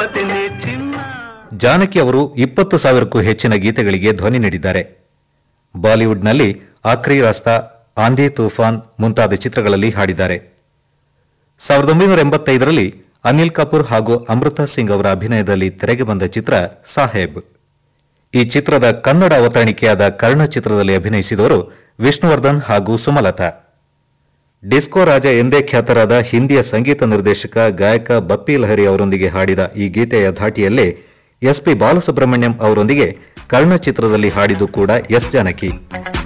ತೋತೀನಿ ಚಿನ್ನ ಜಾನಕಿ ಅವರು ಇಪ್ಪತ್ತು ಸಾವಿರಕ್ಕೂ ಹೆಚ್ಚಿನ ಗೀತೆಗಳಿಗೆ ಧ್ವನಿ ನೀಡಿದ್ದಾರೆ ಬಾಲಿವುಡ್ನಲ್ಲಿ ಆಕ್ರಿ ರಾಸ್ತಾ ಆಂಧಿ ತೂಫಾನ್ ಮುಂತಾದ ಚಿತ್ರಗಳಲ್ಲಿ ಹಾಡಿದ್ದಾರೆ ಸಾವಿರದ ಒಂಬೈನೂರ ಎಂಬತ್ತೈದರಲ್ಲಿ ಅನಿಲ್ ಕಪೂರ್ ಹಾಗೂ ಅಮೃತಾ ಸಿಂಗ್ ಅವರ ಅಭಿನಯದಲ್ಲಿ ತೆರೆಗೆ ಬಂದ ಚಿತ್ರ ಸಾಹೇಬ್ ಈ ಚಿತ್ರದ ಕನ್ನಡ ಅವತರಣಿಕೆಯಾದ ಕರ್ಣ ಚಿತ್ರದಲ್ಲಿ ಅಭಿನಯಿಸಿದವರು ವಿಷ್ಣುವರ್ಧನ್ ಹಾಗೂ ಸುಮಲತಾ ಡಿಸ್ಕೋ ರಾಜ ಎಂದೇ ಖ್ಯಾತರಾದ ಹಿಂದಿಯ ಸಂಗೀತ ನಿರ್ದೇಶಕ ಗಾಯಕ ಬಪ್ಪಿ ಲಹರಿ ಅವರೊಂದಿಗೆ ಹಾಡಿದ ಈ ಗೀತೆಯ ಧಾಟಿಯಲ್ಲೇ ಎಸ್ಪಿ ಬಾಲಸುಬ್ರಹ್ಮಣ್ಯಂ ಅವರೊಂದಿಗೆ ಕರ್ಣ ಚಿತ್ರದಲ್ಲಿ ಹಾಡಿದ್ದು ಕೂಡ ಎಸ್ ಜಾನಕಿ